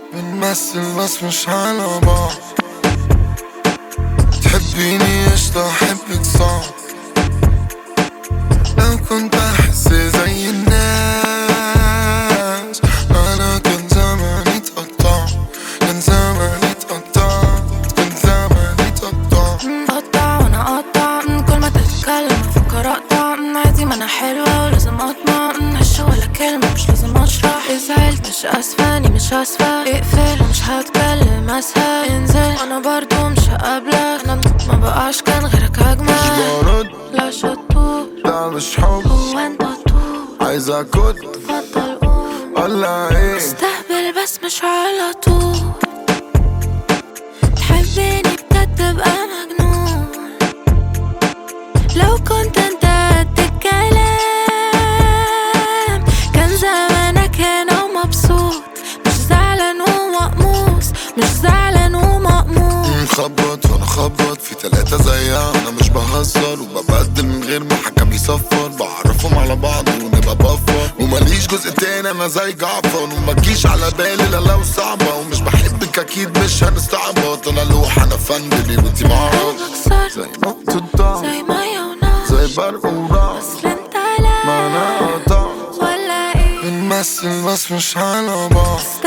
بنمثل بس مش على بعض تحبيني قشطة أحبك صعب لو كنت أحس زي الناس أنا كان زماني اتقطعت كان زماني اتقطعت كان زماني اتقطعت قطع وانا قطع كل ما تتكلم افكر اقطع عادي ما انا حلوة ولازم اطمع هش ولا كلمة مش لازم اشرح زعلت مش اسفة اني مش اسفة اقفل ومش هتكلم اسهل انزل انا برضو مش هقابلك انا ما بقاش كان غيرك مش اجمل برد لا شطور لا مش حب هو انت طول عايزة كنت اتفضل قوم ولا ايه استهبل بس مش على طول تحبني بجد تبقى مجنون لو كنت انت قد الكلام كان زمانك هنا ومبسوط مش زعلان ومقموس مش زعلان ومقموس مخبط وانا خبط في تلاتة زيها انا مش بهزر وببدل من غير ما حكم يصفر بعرفهم على بعض ونبقى بفر ومليش جزء تاني انا زي جعفر وما تجيش على بالي لا لو صعبة ومش بحبك اكيد مش هنستعبط انا لوح انا فندلي وانتي معرض قلبك صار زي نقطة ضعف زي مية ونار زي برق ورعد اصل انت ما لا انا قطعت ولا ايه بنمثل بس مش على بعض